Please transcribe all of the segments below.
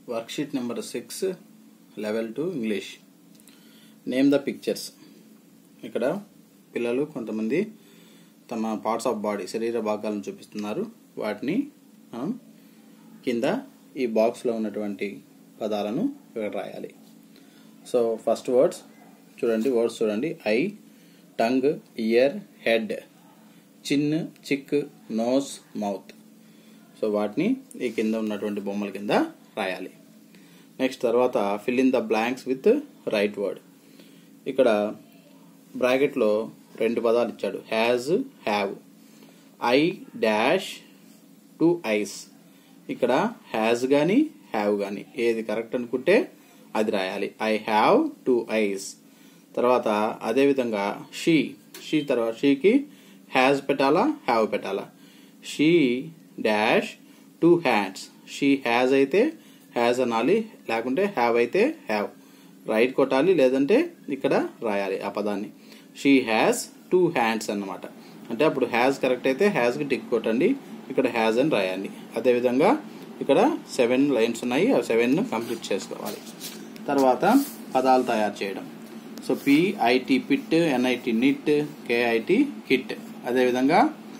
worksheet number six level two English name the pictures ఇక్కడ పిల్లలు కొంతమంది తమ పార్ట్స్ ఆఫ్ బాడీ శరీర భాగాలను చూపిస్తున్నారు వాటిని మనం కింద ఈ బాక్స్లో ఉన్నటువంటి పదాలను ఇక్కడ రాయాలి సో ఫస్ట్ వర్డ్స్ చూడండి వర్డ్స్ చూడండి eye tongue ear head chin cheek nose mouth so వాటిని ఈ కింద ఉన్నటువంటి బొమ్మల కింద రాయాలి నెక్స్ట్ తర్వాత fill in the blanks with right word ఇక్కడ బ్రాకెట్లో రెండు పదాలు ఇచ్చాడు has have I dash two eyes ఇక్కడ హ్యాజ్ కానీ హ్యావ్ కానీ ఏది కరెక్ట్ అనుకుంటే అది రాయాలి ఐ హ్యావ్ టు ఐస్ తర్వాత అదేవిధంగా షీ షీ తర్వాత షీకి హ్యాజ్ పెట్టాలా హ్యావ్ పెట్టాలా she dash two hands she has అయితే హ్యాజ్ అనాలి లేకుంటే హ్యావ్ అయితే హ్యావ్ రైట్ కొట్టాలి లేదంటే ఇక్కడ రాయాలి ఆ పదాన్ని షీ హ్యాజ్ టూ హ్యాండ్స్ అన్నమాట అంటే అప్పుడు హ్యాజ్ కరెక్ట్ అయితే హ్యాజ్కి టిక్ కొట్టండి ఇక్కడ హ్యాజ్ అని రాయాలి అదేవిధంగా ఇక్కడ సెవెన్ లైన్స్ ఉన్నాయి ఆ సెవెన్ కంప్లీట్ చేసుకోవాలి తర్వాత పదాలు తయారు చేయడం so P I T pit N I T nit K I T kit అదేవిధంగా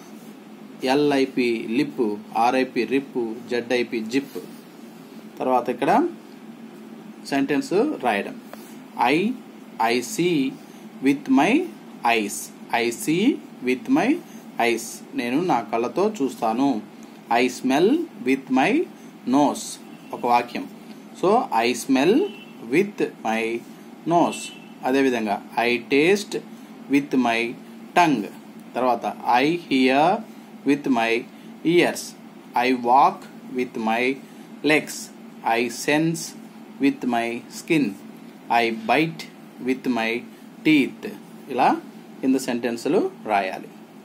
L I P lip R I P rip Z I P zip తర్వాత ఇక్కడ సెంటెన్స్ రాయడం I I see with my eyes I see with my eyes నేను నా కళ్ళతో చూస్తాను I smell with my nose ఒక వాక్యం so I smell with my nose అదేవిధంగా I taste with my tongue తర్వాత I hear with my ears I walk with my legs I sense with my skin I bite with my teeth ఇలా కింద సెంటెన్సులు రాయాలి